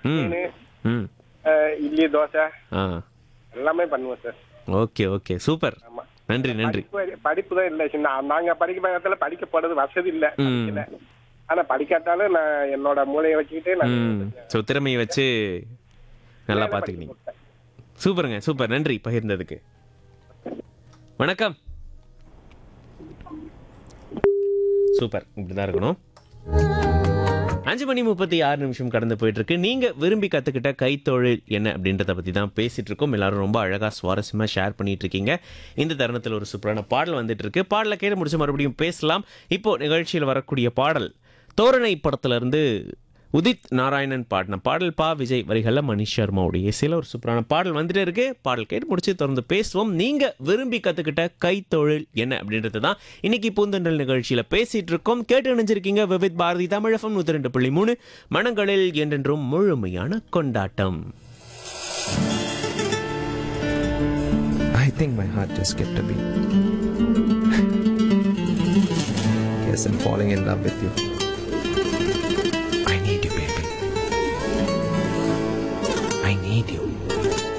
ம் மீன் ம் அஹ், இட்லி தோசை ஆ எல்லாமே பண்ணுவேன் சார் ஓகே ஓகே சூப்பர் ஆமா நன்றி நன்றி படிப்பு படிப்பு தான் இல்லை சின்ன நாங்க படிக்கிற நேரத்துல படிக்க போறது வசதி இல்ல படிக்கல. ஆனா படிக்காட்டாலும் நான் என்னோட மூளையை வச்சுக்கிட்டு நான் ம் ஸோ திறமையை வச்சு நல்லா பார்த்துக்கினீங்க சூப்பருங்க சூப்பர் நன்றி பகிர்ந்ததுக்கு வணக்கம் சூப்பர் இப்படிதான் இருக்கணும் அஞ்சு மணி முப்பத்தி ஆறு நிமிஷம் கடந்து போயிட்டு இருக்கு நீங்க விரும்பி கத்துக்கிட்ட கைத்தொழில் என்ன அப்படின்றத பத்தி தான் பேசிட்டு இருக்கோம் எல்லாரும் ரொம்ப அழகா சுவாரஸ்யமா ஷேர் பண்ணிட்டு இருக்கீங்க இந்த தருணத்தில் ஒரு சூப்பரான பாடல் வந்துட்டு இருக்கு பாடலை கேட்டு முடிச்சு மறுபடியும் பேசலாம் இப்போ நிகழ்ச்சியில் வரக்கூடிய பாடல் தோரணை படத்துல இருந்து உதித் நாராயணன் பாடின பாடல் பா விஜய் வரிகளில் மணிஷ் சர்மாவுடைய இசையில் ஒரு சூப்பரான பாடல் வந்துட்டே இருக்கு பாடல் கேட்டு முடிச்சு தொடர்ந்து பேசுவோம் நீங்க விரும்பி கத்துக்கிட்ட கைத்தொழில் என்ன அப்படின்றது தான் இன்னைக்கு பூந்தொண்டல் நிகழ்ச்சியில பேசிட்டு இருக்கோம் கேட்டு நினைச்சிருக்கீங்க விவித் பாரதி தமிழகம் நூத்தி ரெண்டு புள்ளி மூணு மனங்களில் என்றென்றும் முழுமையான கொண்டாட்டம் I think my heart just skipped a beat. Guess I'm falling in love with you.